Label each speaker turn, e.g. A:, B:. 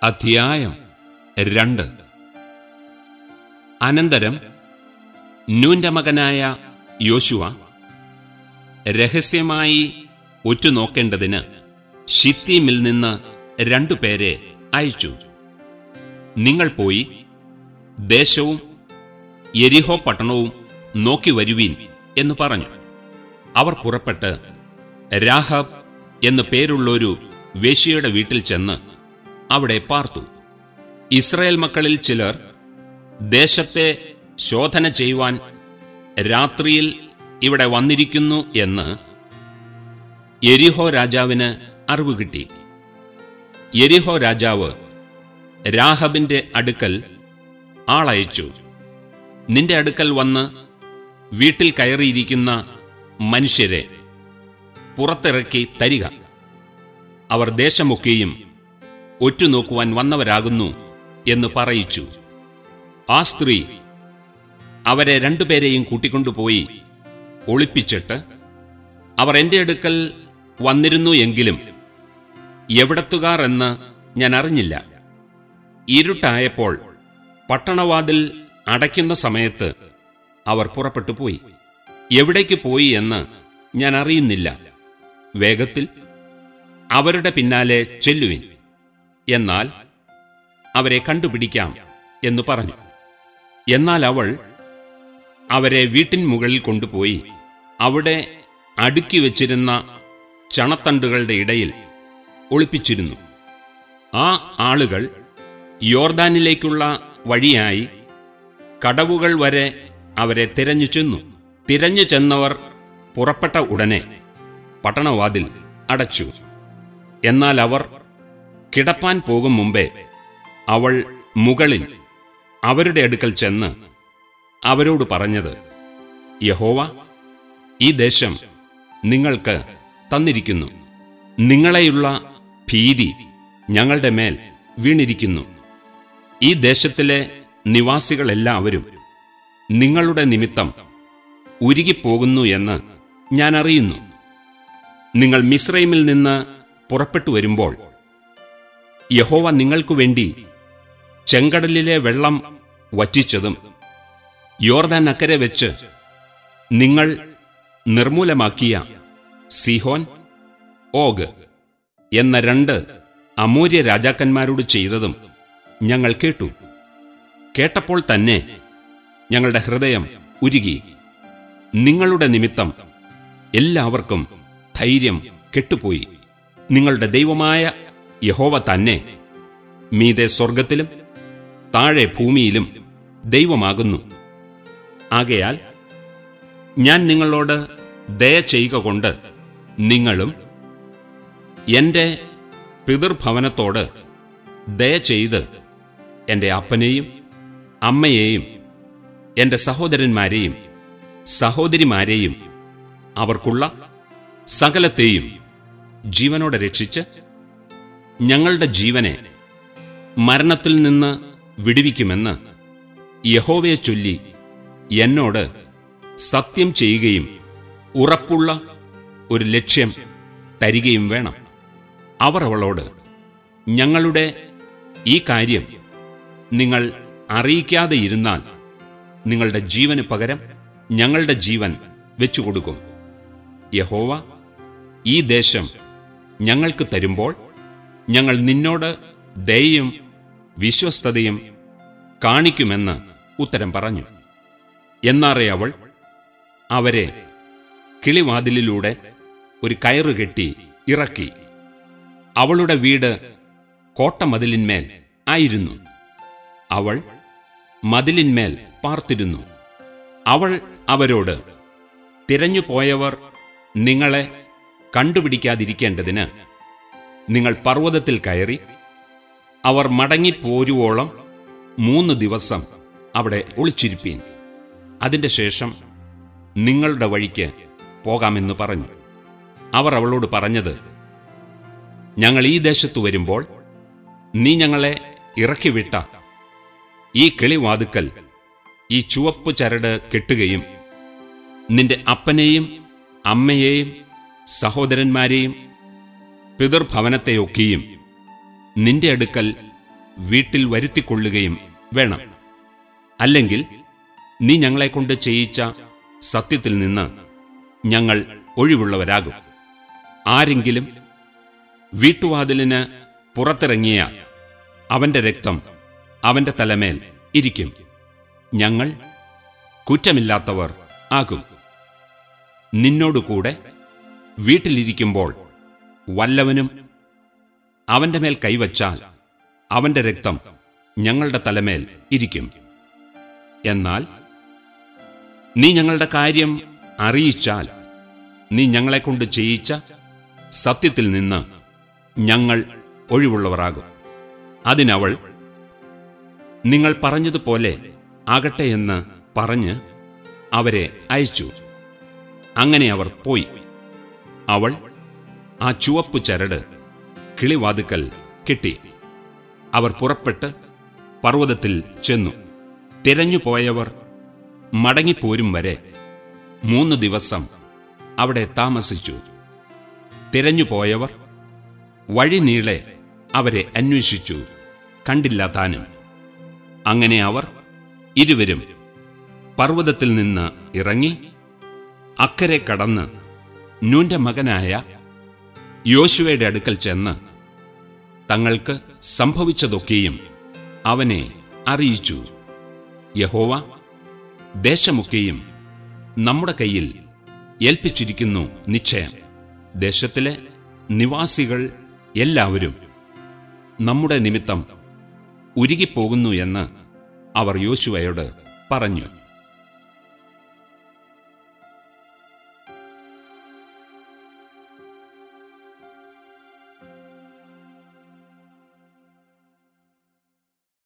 A: അധ്യായം രണ്ട് അനന്തരം നൂന്റെ മകനായ യോശുവ രഹസ്യമായി ഒറ്റുനോക്കേണ്ടതിന് ഷിത്തീമിൽ നിന്ന് രണ്ടുപേരെ അയച്ചു നിങ്ങൾ പോയി ദേശവും എരിഹോ പട്ടണവും നോക്കി വരുവീൻ എന്ന് പറഞ്ഞു അവർ പുറപ്പെട്ട് രാഹബ് എന്നു പേരുള്ളൊരു വേശ്യയുടെ വീട്ടിൽ ചെന്ന് അവിടെ പാർത്തു ഇസ്രായേൽ മക്കളിൽ ചിലർ ദേശത്തെ ശോധന ചെയ്യുവാൻ രാത്രിയിൽ ഇവിടെ വന്നിരിക്കുന്നു എന്ന് എരിഹോ രാജാവിന് അറിവ് കിട്ടി എരിഹോ രാജാവ് രാഹബിന്റെ അടുക്കൽ ആളയച്ചു നിന്റെ അടുക്കൽ വന്ന് വീട്ടിൽ കയറിയിരിക്കുന്ന മനുഷ്യരെ പുറത്തിറക്കി തരിക അവർ ദേശമൊക്കെയും ഒറ്റുനോക്കുവാൻ വന്നവരാകുന്നു എന്ന് പറയിച്ചു ആ സ്ത്രീ അവരെ രണ്ടുപേരെയും കൂട്ടിക്കൊണ്ടുപോയി ഒളിപ്പിച്ചിട്ട് അവർ എന്റെ അടുക്കൽ വന്നിരുന്നു എങ്കിലും എവിടത്തുകാർ എന്ന് ഞാൻ അറിഞ്ഞില്ല ഇരുട്ടായപ്പോൾ പട്ടണവാതിൽ അടയ്ക്കുന്ന സമയത്ത് അവർ പുറപ്പെട്ടു പോയി എവിടേക്ക് പോയി എന്ന് ഞാൻ അറിയുന്നില്ല വേഗത്തിൽ അവരുടെ പിന്നാലെ ചെല്ലുവിൻ എന്നാൽ അവരെ കണ്ടുപിടിക്കാം എന്ന് പറഞ്ഞു എന്നാൽ അവൾ അവരെ വീട്ടിൻ മുകളിൽ കൊണ്ടുപോയി അവിടെ അടുക്കി വച്ചിരുന്ന ചണത്തണ്ടുകളുടെ ഇടയിൽ ഒളിപ്പിച്ചിരുന്നു ആ ആളുകൾ യോർദാനിലേക്കുള്ള വഴിയായി കടവുകൾ വരെ അവരെ തിരഞ്ഞു ചെന്നു തിരഞ്ഞു ചെന്നവർ പുറപ്പെട്ട ഉടനെ പട്ടണവാതിൽ അടച്ചു എന്നാൽ അവർ കിടപ്പാൻ പോകും മുമ്പേ അവൾ മുകളിൽ അവരുടെ അടുക്കൽ ചെന്ന് അവരോട് പറഞ്ഞത് യഹോവ ഈ ദേശം നിങ്ങൾക്ക് തന്നിരിക്കുന്നു നിങ്ങളെയുള്ള ഭീതി ഞങ്ങളുടെ മേൽ വീണിരിക്കുന്നു ഈ ദേശത്തിലെ നിവാസികളെല്ലാവരും നിങ്ങളുടെ നിമിത്തം ഉരുകിപ്പോകുന്നു എന്ന് ഞാൻ അറിയുന്നു നിങ്ങൾ മിസ്രൈമിൽ നിന്ന് പുറപ്പെട്ടു വരുമ്പോൾ യഹോവ നിങ്ങൾക്കു വേണ്ടി ചെങ്കടലിലെ വെള്ളം വറ്റിച്ചതും യോർദാൻ അക്കരെ വെച്ച് നിങ്ങൾ നിർമൂലമാക്കിയ സിഹോൻ ഓഗ് എന്ന രണ്ട് അമൂര്യ രാജാക്കന്മാരോട് ചെയ്തതും ഞങ്ങൾ കേട്ടു കേട്ടപ്പോൾ തന്നെ ഞങ്ങളുടെ ഹൃദയം ഉരുകി നിങ്ങളുടെ നിമിത്തം എല്ലാവർക്കും ധൈര്യം കെട്ടുപോയി നിങ്ങളുടെ ദൈവമായ യഹോവ തന്നെ മീതെ സ്വർഗത്തിലും താഴെ ഭൂമിയിലും ദൈവമാകുന്നു ആകയാൽ ഞാൻ നിങ്ങളോട് ദയ ചെയ്യുക കൊണ്ട് നിങ്ങളും എന്റെ പിതൃഭവനത്തോട് ദയ ചെയ്ത് എന്റെ അപ്പനെയും അമ്മയെയും എന്റെ സഹോദരന്മാരെയും സഹോദരിമാരെയും അവർക്കുള്ള സകലത്തെയും ജീവനോടെ രക്ഷിച്ച് ഞങ്ങളുടെ ജീവനെ മരണത്തിൽ നിന്ന് വിടുവിക്കുമെന്ന് യഹോവയെ ചൊല്ലി എന്നോട് സത്യം ചെയ്യുകയും ഉറപ്പുള്ള ഒരു ലക്ഷ്യം തരികയും വേണം അവർ അവളോട് ഞങ്ങളുടെ ഈ കാര്യം നിങ്ങൾ അറിയിക്കാതെ ഇരുന്നാൽ നിങ്ങളുടെ ജീവന് പകരം ഞങ്ങളുടെ ജീവൻ വെച്ചുകൊടുക്കും യഹോവ ഈ ദേശം ഞങ്ങൾക്ക് തരുമ്പോൾ ഞങ്ങൾ നിന്നോട് ദയയും വിശ്വസ്തതയും കാണിക്കുമെന്ന് ഉത്തരം പറഞ്ഞു എന്നാറേ അവൾ അവരെ കിളിവാതിലിലൂടെ ഒരു കയറ് കെട്ടി ഇറക്കി അവളുടെ വീട് കോട്ടമതിലിന്മേൽ ആയിരുന്നു അവൾ മതിലിന്മേൽ പാർത്തിരുന്നു അവൾ അവരോട് തിരഞ്ഞു പോയവർ നിങ്ങളെ കണ്ടുപിടിക്കാതിരിക്കേണ്ടതിന് നിങ്ങൾ പർവ്വതത്തിൽ കയറി അവർ മടങ്ങിപ്പോരുവോളം മൂന്ന് ദിവസം അവിടെ ഒളിച്ചിരിപ്പീൻ അതിന്റെ ശേഷം നിങ്ങളുടെ വഴിക്ക് പോകാമെന്ന് പറഞ്ഞു അവർ അവളോട് പറഞ്ഞത് ഞങ്ങൾ ഈ ദേശത്തു വരുമ്പോൾ നീ ഞങ്ങളെ ഇറക്കിവിട്ട ഈ കിളിവാതുക്കൽ ഈ ചുവപ്പ് ചരട് കെട്ടുകയും നിന്റെ അപ്പനെയും അമ്മയെയും സഹോദരന്മാരെയും പിതൃഭവനത്തെയൊക്കെയും നിന്റെ അടുക്കൽ വീട്ടിൽ വരുത്തിക്കൊള്ളുകയും വേണം അല്ലെങ്കിൽ നീ ഞങ്ങളെക്കൊണ്ട് ചെയ്യിച്ച സത്യത്തിൽ നിന്ന് ഞങ്ങൾ ഒഴിവുള്ളവരാകും ആരെങ്കിലും വീട്ടുവാതിലിന് പുറത്തിറങ്ങിയാൽ അവന്റെ രക്തം അവന്റെ തലമേൽ ഇരിക്കും ഞങ്ങൾ കുറ്റമില്ലാത്തവർ ആകും നിന്നോടുകൂടെ വീട്ടിലിരിക്കുമ്പോൾ വല്ലവനും അവന്റെ മേൽ കൈവച്ചാൽ അവന്റെ രക്തം ഞങ്ങളുടെ തലമേൽ ഇരിക്കും എന്നാൽ നീ ഞങ്ങളുടെ കാര്യം അറിയിച്ചാൽ നീ ഞങ്ങളെക്കൊണ്ട് ചെയ്യിച്ച സത്യത്തിൽ നിന്ന് ഞങ്ങൾ ഒഴിവുള്ളവരാകും അതിനവൾ നിങ്ങൾ പറഞ്ഞതുപോലെ ആകട്ടെ എന്ന് പറഞ്ഞ് അവരെ അയച്ചു അങ്ങനെ അവർ പോയി അവൾ ആ ചുവപ്പ് ചരട് കിളിവാതുക്കൽ കെട്ടി അവർ പുറപ്പെട്ട് പർവ്വതത്തിൽ ചെന്നു തിരഞ്ഞുപോയവർ മടങ്ങിപ്പോരും വരെ മൂന്ന് ദിവസം അവിടെ താമസിച്ചു തിരഞ്ഞുപോയവർ വഴി നീളെ അവരെ അന്വേഷിച്ചു കണ്ടില്ല താനും അങ്ങനെ അവർ ഇരുവരും പർവ്വതത്തിൽ നിന്ന് ഇറങ്ങി അക്കരെ കടന്ന് നൂന്റെ മകനായ യോശുവയുടെ അടുക്കൽ ചെന്ന് തങ്ങൾക്ക് സംഭവിച്ചതൊക്കെയും അവനെ അറിയിച്ചു യഹോവ ദേശമൊക്കെയും നമ്മുടെ കയ്യിൽ ഏൽപ്പിച്ചിരിക്കുന്നു നിശ്ചയം ദേശത്തിലെ നിവാസികൾ എല്ലാവരും നമ്മുടെ നിമിത്തം ഉരുകിപ്പോകുന്നു എന്ന് അവർ യോശുവയോട് പറഞ്ഞു